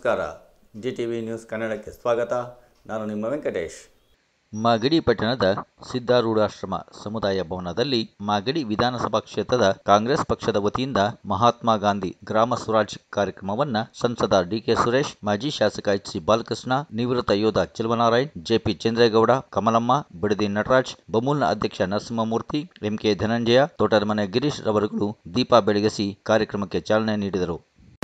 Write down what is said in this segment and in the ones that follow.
ನಮಸ್ಕಾರ G T V news ಕನ್ನಡಕ್ಕೆ ಸ್ವಾಗತ ನಾನು ನಿಮ್ಮ ವೆಂಕಟೇಶ್ ಮಾಗಡಿ ಪಟ್ಟಣದ ಸಿದ್ಧಾರೂಢಾಶ್ರಮ ಸಮುದಾಯ ಭವನದಲ್ಲಿ ಮಾಗಡಿ ವಿಧಾನಸಭಾ ಕ್ಷೇತ್ರದ ಕಾಂಗ್ರೆಸ್ ಪಕ್ಷದ ವತಿಯಿಂದ ಮಹಾತ್ಮ ಗಾಂಧಿ ಗ್ರಾಮ ಸ್ವರಾಜ್ ಕಾರ್ಯಕ್ರಮವನ್ನ ಸಂಸದ ಡಿಕೆ ಸುರೇಶ್ ಮಾಜಿ ಶಾಸಕ ಎಚ್ ಸಿ ಬಾಲಕೃಷ್ಣ ನಿವೃತ್ತ ಯೋಧ ಚೆಲುವನಾರಾಯಣ್ ಜೆಪಿ ಚಂದ್ರೇಗೌಡ ಕಮಲಮ್ಮ ಬಿಡದಿ ನಟರಾಜ್ ಬಮೂಲ್ನ ಅಧ್ಯಕ್ಷ ನರಸಿಂಹಮೂರ್ತಿ ಎಂಕೆ ಧನಂಜಯ ತೋಟದಮನೆ ಗಿರೀಶ್ ರವರುಗಳು ದೀಪ ಬೆಳಗಿಸಿ ಕಾರ್ಯಕ್ರಮಕ್ಕೆ ಚಾಲನೆ ನೀಡಿದರು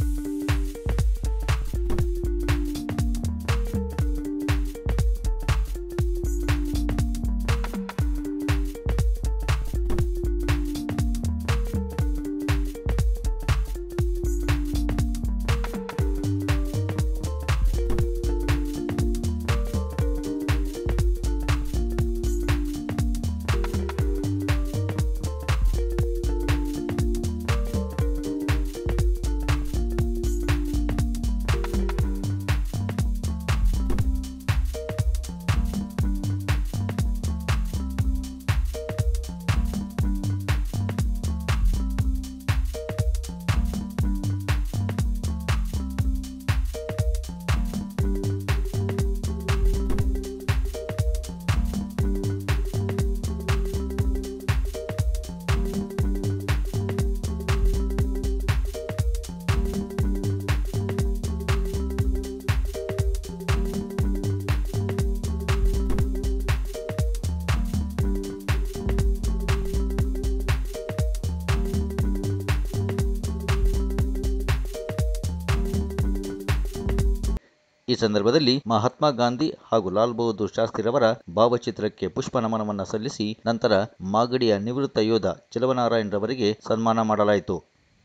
ಈ ಸಂದರ್ಭದಲ್ಲಿ ಮಹಾತ್ಮ ಗಾಂಧಿ ಹಾಗೂ ಲಾಲ್ ಬಹದ್ದೂರ್ ಶಾಸ್ತ್ರಿರವರ ಭಾವಚಿತ್ರಕ್ಕೆ ಪುಷ್ಪ ನಮನವನ್ನು ಸಲ್ಲಿಸಿ ನಂತರ ಮಾಗಡಿಯ ನಿವೃತ್ತ ಯೋಧ ಚೆಲುವನಾರಾಯಣ್ ರವರಿಗೆ ಸನ್ಮಾನ ಮಾಡಲಾಯಿತು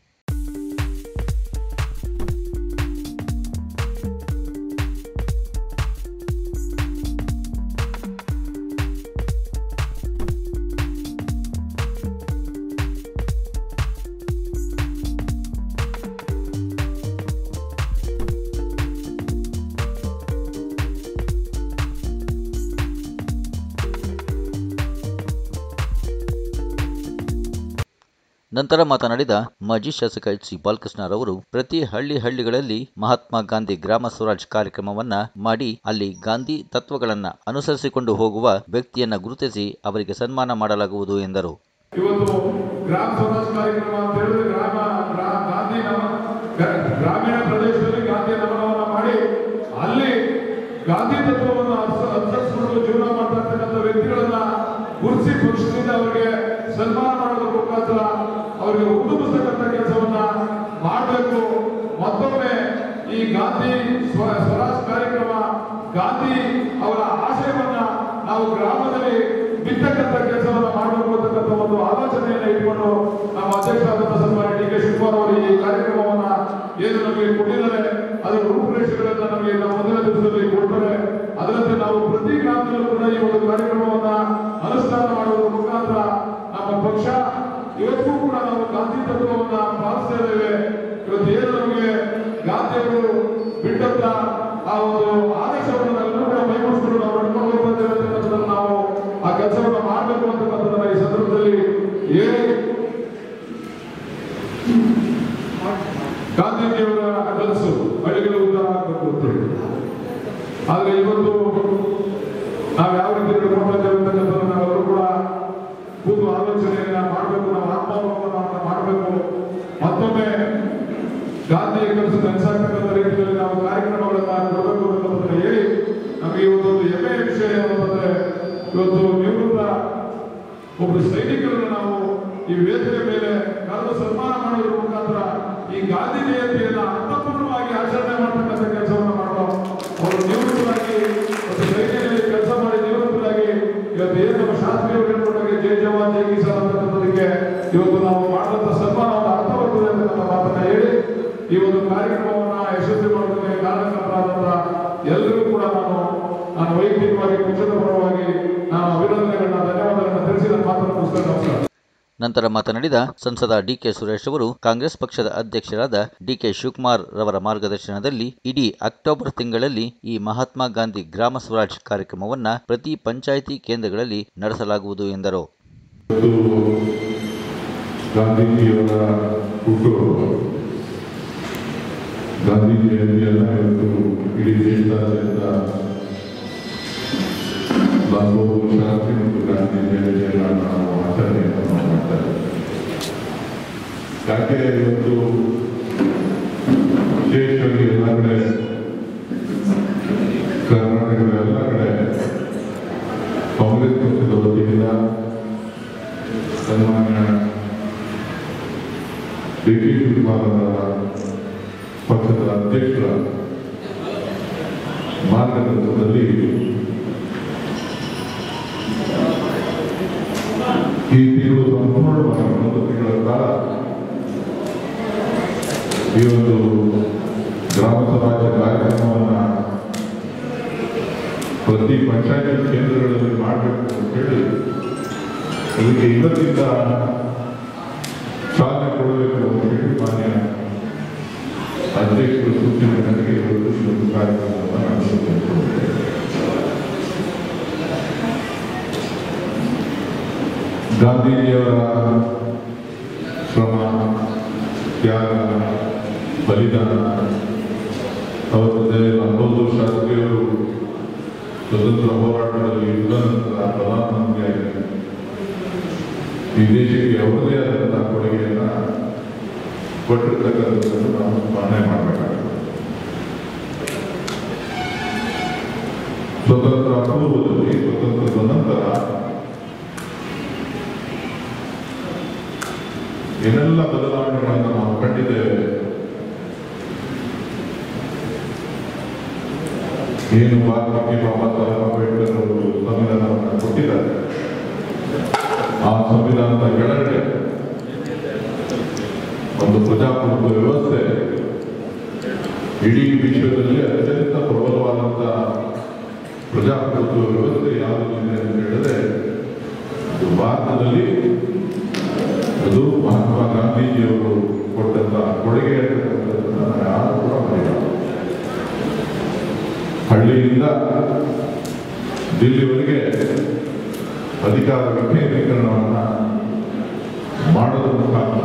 ನಂತರ ಮಾತನಾಡಿದ ಮಾಜಿ ಶಾಸಕ ಎಚ್ ಸಿ ಬಾಲಕೃಷ್ಣರವರು ಪ್ರತಿ ಹಳ್ಳಿ ಹಳ್ಳಿಗಳಲ್ಲಿ ಮಹಾತ್ಮ ಗಾಂಧಿ ಗ್ರಾಮ ಸ್ವರಾಜ್ ಕಾರ್ಯಕ್ರಮವನ್ನ ಮಾಡಿ ಅಲ್ಲಿ ಗಾಂಧಿ ತತ್ವಗಳನ್ನ ಅನುಸರಿಸಿಕೊಂಡು ಹೋಗುವ ವ್ಯಕ್ತಿಯನ್ನ ಗುರುತಿಸಿ ಅವರಿಗೆ ಸನ್ಮಾನ ಮಾಡಲಾಗುವುದು ಎಂದರು ಇವತ್ತು ಗ್ರಾಮ ಸ್ವರಾಜ್ ಕಾರ್ಯಕ್ರಮ ಅಂತ ಹೇಳಿದ್ರೆ ಗ್ರಾಮ ಗ್ರಾ- ಗಾಂಧಿ ನಮ ಗ- ಗ್ರಾಮೀಣ ಪ್ರದೇಶದಲ್ಲಿ ಗಾಂಧಿ ನಮನವನ್ನ ಮಾಡಿ ಅಲ್ಲಿ ಗಾಂಧಿ ತತ್ವವನ್ನು ಅನುಸ- ಅನುಸರಿಸಿಕೊಂಡು ಜೀವನ ಮಾಡ್ತಾ ಇರ್ತಕ್ಕಂಥ ವ್ಯಕ್ತಿಗಳನ್ನ ಗುರುತಿಸಿ ಪಕ್ಷದಿಂದ ಅವರಿಗೆ ಸನ್ಮಾನ ಮಾಡೋದ್ರ ಮುಖಾಂತರ ಅವರಿಗೆ ಹುಟ್ಟುಬಿಸ್ತಕ್ಕಂಥ ಕೆಲಸವನ್ನ ಮಾಡಬೇಕು ಮತ್ತೊಮ್ಮೆ ಈ ಗಾಂಧಿ ಸ್ವ ಸ್ವರಾಜ್ ಕಾರ್ಯಕ್ರಮ ಗಾಂಧಿ ಅವರ ಆಶಯವನ್ನ ನಾವು ಗ್ರಾಮದಲ್ಲಿ ಬಿತ್ತಕ್ಕಂಥ ಕೆಲಸವನ್ನ ಮಾಡಬೇಕು ಅಂತಕ್ಕಂಥ ಒಂದು ಆಲೋಚನೆಯನ್ನ ಇಟ್ಕೊಂಡು ನಮ್ಮ ಅಧ್ಯಕ್ಷರಾದಂತಹ ಸನ್ಮಾನ್ಯ ಡಿ ಕೆ ಶಿವಕುಮಾರ್ ಅವರು ಈ ಕಾರ್ಯಕ್ರಮವನ್ನ ಏನು ನಮಗೆ ಕೊಟ್ಟಿದ್ದಾರೆ ಅದರ ರೂಪುರೇಷೆಗಳನ್ನ ನಮಗೆ ನಮ್ಮ ಮೊದಲ ದಿವಸದಲ್ಲಿ ಕೊಡ್ತಾರೆ ಅದರಂತೆ ನಾವು ಪ್ರತಿ ಗ್ರಾಮದಲ್ಲೂ ಕೂಡ ಈ ಒಂದು ಕಾರ್ಯಕ್ರಮವನ್ನ ಅನುಷ್ಠಾನ ಮಾಡುವುದರ ಮುಖಾಂತರ ನಮ್ಮ ಪಕ್ಷ ಇವತ್ತು ಕೂಡ ನಾವು ಗಾಂಧಿ ತತ್ವವನ್ನ ಪಾಲಿಸ್ತಾ ಇದ್ದೇವೆ ಇವತ್ತು ಏನು ನಮಗೆ ಗಾಂಧಿಯವರು ಬಿಟ್ಟಂತ ಆ ಒಂದು ಆದೇಶವನ್ನು ನಾವೆಲ್ಲರೂ ಕೂಡ ಮೈಗೂಡಿಸ್ಕೊಂಡು ನಾವು ನಡ್ಕೊಂಡು ಹೋಗ್ತಾ ಇದ್ದೇವೆ ಅಂತಕ್ಕಂಥದ್ದನ್ನ ನಾವು ಆ ಕೆಲಸವನ್ನ ಮಾಡಬೇಕು ಅಂತಕ್ಕಂಥದ್ದನ್ನ ಈ ಸಂದರ್ಭದಲ್ಲಿ ಹೇಳಿ ಗಾಂಧೀಜಿಯವರ ಕನಸು ಹಳ್ಳಿಗಳ ಉದ್ಧಾರ ಆಗಬೇಕು ಅಂತೇಳಿ ಆದ್ರೆ ಇವತ್ತು ನಾವು ಯಾವ ರೀತಿ ನಡ್ಕೊಳ್ತಾ ಇದ್ದೇವೆ ಅಂತಕ್ಕಂಥದ್ದು ನಾವೆಲ್ಲರೂ ಕೂಡ ಕೂತು ಆಲೋಚನೆಯನ್ನ ಮಾಡಬೇಕು ನಾವು ಆತ್ಮಾವಲೋಕನವನ್ನ ಮಾಡಬೇಕು ಮತ್ತೊಮ್ಮೆ ಗಾಂಧಿಯ ಕೆಲಸ ನೆನೆಸಾಗ್ತಕ್ಕಂಥ ರೀತಿಯಲ್ಲಿ ನಾವು ಕಾರ್ಯಕ್ರಮಗಳನ್ನ ಕೊಡಬೇಕು ಅನ್ನೋದನ್ನ ಹೇಳಿ ನಮಗೆ ಇವತ್ತೊಂದು ಹೆಮ್ಮೆಯ ವಿಷಯ ಏನಂತಂದ್ರೆ ಇವತ್ತು ನಿವೃತ್ತ ಒಬ್ಬರು ಸೈನಿಕರನ್ನು ನಾವು ಈ ವೇದಿಕೆ ಮೇಲೆ ಕರೆದು ಸನ್ಮಾನ ಮಾಡೋದ್ರ ಮುಖಾಂತರ ಈ ಗಾಂಧಿ ಜಯಂತಿಯನ್ನ ಅರ್ಥಪೂರ್ಣವಾಗಿ ಆಚರಣೆ ಮಾಡ್ತಕ್ಕಂಥ ಕೆಲಸವನ್ನು ಮಾಡೋ ಅವರು ನಿವೃತ್ತರಾಗಿ ಒಂದು ಸೈನ್ಯದಲ್ಲಿ ಕೆಲಸ ಮಾಡಿ ನಿವೃತ್ತರಾಗಿ ಇವತ್ತು ಏನು ನಮ್ಮ ಶಾಸ್ತ್ರೀಯರು ಹೇಳ್ಕೊಂಡಾಗೆ ಜೈ ಜವಾನ್ ಜೈ ಕಿಸಾನ್ ಅಂತಕ್ಕಂಥದಕ್ಕೆ ಇವತ್ತು ನಾವು ಮಾಡಿದಂಥ ಸನ್ಮಾನವನ್ನು ಅರ್ಥ ಬರ್ತದೆ ಅಂತಕ್ಕಂಥ ಮಾತನ್ನ ಹೇಳಿ ಈ ಒಂದು ಕಾರ್ಯಕ್ರಮವನ್ನ ಯಶಸ್ವಿ ಮಾಡೋದಕ್ಕೆ ಕಾರಣಕರ್ತರಾದಂತಹ ಎಲ್ಲರಿಗೂ ಕೂಡ ನಾನು ನಾನು ವೈಯಕ್ತಿಕವಾಗಿ ಪಕ್ಷದ ಪರವಾಗಿ ನಾನು ಅಭಿನಂದನೆಗಳನ್ನ ಧನ್ಯವಾದಗಳನ್ನ ತಿಳಿಸಿ ನನ್ನ ಮಾತನ್ನು ಮುಗಿಸ್ತೇನೆ ನಮಸ್ಕಾರ ನಂತರ ಮಾತನಾಡಿದ ಸಂಸದ ಡಿಕೆ ಸುರೇಶ್ ಅವರು ಕಾಂಗ್ರೆಸ್ ಪಕ್ಷದ ಅಧ್ಯಕ್ಷರಾದ ಡಿಕೆ ಶಿವಕುಮಾರ್ ರವರ ಮಾರ್ಗದರ್ಶನದಲ್ಲಿ ಇಡೀ ಅಕ್ಟೋಬರ್ ತಿಂಗಳಲ್ಲಿ ಈ ಮಹಾತ್ಮ ಗಾಂಧಿ ಗ್ರಾಮ ಸ್ವರಾಜ್ ಕಾರ್ಯಕ್ರಮವನ್ನ ಪ್ರತಿ ಪಂಚಾಯಿತಿ ಕೇಂದ್ರಗಳಲ್ಲಿ ನಡೆಸಲಾಗುವುದು ಎಂದರು ಇವತ್ತು ಗಾಂಧೀಜಿಯವರ ಹುಟ್ಟುಹಬ್ಬ ಗಾಂಧಿ ಜಯಂತಿಯನ್ನು ಇವತ್ತು ಇಡೀ ದೇಶದಾದ್ಯಂತ ಲಾಲ್ಬಹದ್ದೂರ್ ಶಾಸ್ತ್ರಿ ಮತ್ತು ಗಾಂಧಿ ಜಯಂತಿಯನ್ನು ನಾವು ಆಚರಣೆಯನ್ನು ಮಾಡ್ತಾ ಇದ್ದೇವೆ ಯಾಕೆ ಇವತ್ತು ವಿಶೇಷವಾಗಿ ಎಲ್ಲ ಕಡೆ ಕರ್ನಾಟಕದ ಎಲ್ಲ ಕಡೆ ಕಾಂಗ್ರೆಸ್ ಪಕ್ಷದ ವತಿಯಿಂದ ಸನ್ಮಾನ್ಯ ಡಿ ಕೆ ಶಿವಕುಮಾರ್ ಅವರ ಪಕ್ಷದ ಅಧ್ಯಕ್ಷರ ಮಾರ್ಗದರ್ಶನದಲ್ಲಿ ಈ ತಿಂಗಳು ಸಂಪೂರ್ಣವಾಗಿ ಒಂದು ತಿಂಗಳ ಕಾಲ ಈ ಒಂದು ಗ್ರಾಮ ಸ್ವರಾಜ್ಯ ಕಾರ್ಯಕ್ರಮವನ್ನು ಪ್ರತಿ ಪಂಚಾಯತ್ ಕೇಂದ್ರಗಳಲ್ಲಿ ಮಾಡಬೇಕು ಅಂತ ಹೇಳಿ ಇದಕ್ಕೆ ಇವತ್ತಿಂದ ಚಾಲನೆ ಕೊಡಬೇಕು ಅಂತ ಹೇಳಿ ಮಾನ್ಯ ಅಧ್ಯಕ್ಷರು ಸೂಚನೆ ನನಗೆ ಇವತ್ತು ಈ ಒಂದು ಕಾರ್ಯಕ್ರಮವನ್ನು ನಡೆಸಿಕೊಟ್ಟಿದ್ದಾರೆ ಗಾಂಧೀಜಿಯವರ ಶ್ರಮ ತ್ಯಾಗ ಬಲಿದಾನ ಅವರದ್ದೇ ಲಾಲ್ಬಹದ್ದೂರ್ ಶಾಸ್ತ್ರಿಯವರು ಸ್ವತಂತ್ರ ಹೋರಾಟದಲ್ಲಿ ಯುದ್ಧ ನಂತರ ಪ್ರಧಾನಮಂತ್ರಿಯಾಗಿ ಈ ದೇಶಕ್ಕೆ ಅವರದೇ ಆದಂತಹ ಕೊಡುಗೆಯನ್ನ ಕೊಟ್ಟಿರ್ತಕ್ಕಂಥದ್ದನ್ನು ನಾವು ಸ್ಮರಣೆ ಮಾಡಬೇಕಾಗ್ತದೆ ಸ್ವತಂತ್ರ ಪೂರ್ವದಲ್ಲಿ ಸ್ವತಂತ್ರದ ನಂತರ ಏನೆಲ್ಲ ಬದಲಾವಣೆಗಳನ್ನು ನಾವು ಕಂಡಿದ್ದೇವೆ ಏನು ಭಾರತಕ್ಕೆ ಬಾಬಾ ಸಾಹೇಬ್ ಅಂಬೇಡ್ಕರ್ ಅವರು ಸಂವಿಧಾನವನ್ನು ಕೊಟ್ಟಿದ್ದಾರೆ ಆ ಸಂವಿಧಾನದ ಕೆಳಗಡೆ ಒಂದು ಪ್ರಜಾಪ್ರಭುತ್ವ ವ್ಯವಸ್ಥೆ ಇಡೀ ವಿಶ್ವದಲ್ಲಿ ಅತ್ಯಂತ ಪ್ರಬಲವಾದಂತಹ ಪ್ರಜಾಪ್ರಭುತ್ವ ವ್ಯವಸ್ಥೆ ಯಾವುದಿದೆ ಅಂತ ಹೇಳಿದ್ರೆ ಇದು ಭಾರತದಲ್ಲಿ ಅದು ಮಹಾತ್ಮ ಗಾಂಧೀಜಿಯವರು ಕೊಟ್ಟಂತಹ ಕೊಡುಗೆ ಅಂತಕ್ಕಂಥದ್ದನ್ನ ನಾವು ಯಾರು ಕೂಡ ಮರೆಯಲ್ಲ ಹಳ್ಳಿಯಿಂದ ದಿಲ್ಲಿವರೆಗೆ ಅಧಿಕಾರ ವಿಕೇಂದ್ರೀಕರಣವನ್ನು ಮಾಡೋದ್ರ ಮುಖಾಂತರ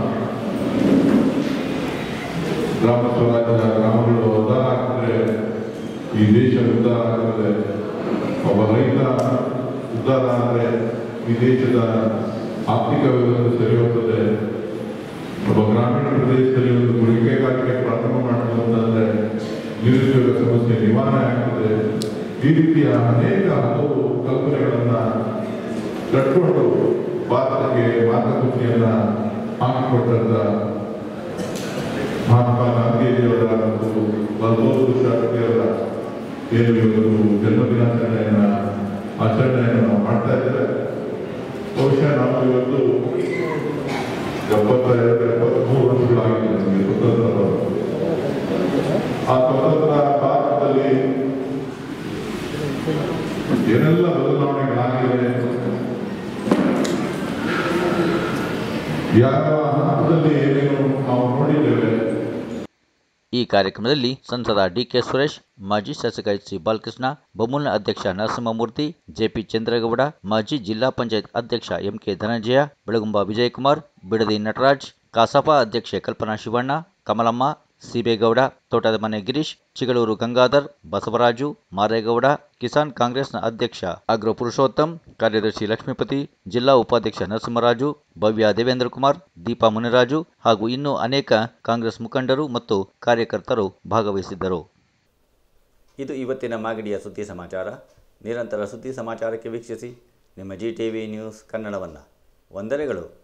ಗ್ರಾಮ ಸ್ವರಾಜ್ಯ ಗ್ರಾಮಗಳು ಉದ್ಧಾರ ಆಗ್ತದೆ ಈ ದೇಶ ಉದ್ಧಾರ ಆಗ್ತದೆ ಒಬ್ಬ ರೈತ ಉದ್ಧಾರ ಆದರೆ ಈ ದೇಶದ ಆರ್ಥಿಕ ವ್ಯವಸ್ಥೆ ಸರಿ ಹೋಗ್ತದೆ ಒಬ್ಬ ಗ್ರಾಮೀಣ ಪ್ರದೇಶದಲ್ಲಿ ಒಂದು ಗುಳಿಗೆಗಾರಿಕೆ ಪ್ರಾರಂಭ ಮಾಡಲು ಅಂತಂದ್ರೆ ನಿರುದ್ಯೋಗ ಸಮಸ್ಯೆ ನಿವಾರಣೆ ಆಗ್ತದೆ ಈ ರೀತಿಯ ಅನೇಕ ಹಲವು ಕಲ್ಪನೆಗಳನ್ನ ಕಟ್ಕೊಂಡು ಭಾರತಕ್ಕೆ ಮಾರ್ಗಸೂಚಿಯನ್ನ ಹಾಕಿಕೊಟ್ಟಂತ ಮಹಾತ್ಮ ಗಾಂಧೀಜಿಯವರ ಮತ್ತು ಲಾಲ್ಬಹದ್ದೂರ್ ಶಾಸ್ತ್ರಿಯವರ ಏನು ಇವತ್ತು ಜನ್ಮದಿನಾಚರಣೆಯನ್ನ ಆಚರಣೆಯನ್ನು ನಾವು ಮಾಡ್ತಾ ಇದ್ದೇವೆ ಬಹುಶಃ ನಾವು ಇವತ್ತು ಎಪ್ಪತ್ತ ಎರಡು ಎಪ್ಪತ್ಮೂರು ವರ್ಷಗಳಾಗಿದೆ ನಮಗೆ ಸ್ವತಂತ್ರ ಬಂದು. ಆ ಸ್ವತಂತ್ರ ಭಾರತದಲ್ಲಿ ಏನೆಲ್ಲ ಬದಲಾವಣೆಗಳಾಗಿವೆ ಯಾವ ಹಂತದಲ್ಲಿ ಏನೇನು ನಾವು ನೋಡಿದ್ದೇವೆ ಈ ಕಾರ್ಯಕ್ರಮದಲ್ಲಿ ಸಂಸದ ಡಿಕೆ ಸುರೇಶ್ ಮಾಜಿ ಶಾಸಕ ಎಚ್ ಸಿ ಬಾಲಕೃಷ್ಣ ಬೊಮ್ಮಲ್ನ ಅಧ್ಯಕ್ಷ ನರಸಿಂಹಮೂರ್ತಿ ಜೆಪಿ ಚಂದ್ರೇಗೌಡ ಮಾಜಿ ಜಿಲ್ಲಾ ಪಂಚಾಯತ್ ಅಧ್ಯಕ್ಷ ಎಂಕೆ ಧನಂಜಯ ಬೆಳಗುಂಬ ವಿಜಯಕುಮಾರ್ ಬಿಡದಿ ನಟರಾಜ್ ಕಸಾಪ ಅಧ್ಯಕ್ಷೆ ಕಲ್ಪನಾ ಶಿವಣ್ಣ ಕಮಲಮ್ಮ ಸಿಬೇಗೌಡ ತೋಟದ ಮನೆ ಗಿರೀಶ್ ಚಿಗಳೂರು ಗಂಗಾಧರ್ ಬಸವರಾಜು ಮಾರೇಗೌಡ ಕಿಸಾನ್ ಕಾಂಗ್ರೆಸ್ನ ಅಧ್ಯಕ್ಷ ಅಗ್ರ ಪುರುಷೋತ್ತಮ್ ಕಾರ್ಯದರ್ಶಿ ಲಕ್ಷ್ಮೀಪತಿ ಜಿಲ್ಲಾ ಉಪಾಧ್ಯಕ್ಷ ನರಸಿಂಹರಾಜು ಭವ್ಯ ದೇವೇಂದ್ರ ಕುಮಾರ್ ದೀಪಾ ಮುನಿರಾಜು ಹಾಗೂ ಇನ್ನೂ ಅನೇಕ ಕಾಂಗ್ರೆಸ್ ಮುಖಂಡರು ಮತ್ತು ಕಾರ್ಯಕರ್ತರು ಭಾಗವಹಿಸಿದ್ದರು ಇದು ಇವತ್ತಿನ ಮಾಗಡಿಯ ಸುದ್ದಿ ಸಮಾಚಾರ ನಿರಂತರ ಸುದ್ದಿ ಸಮಾಚಾರಕ್ಕೆ ವೀಕ್ಷಿಸಿ ನಿಮ್ಮ ಜಿ ಟಿ ವಿ ನ್ಯೂಸ್ ಕನ್ನಡವನ್ನು ವಂದನೆಗಳು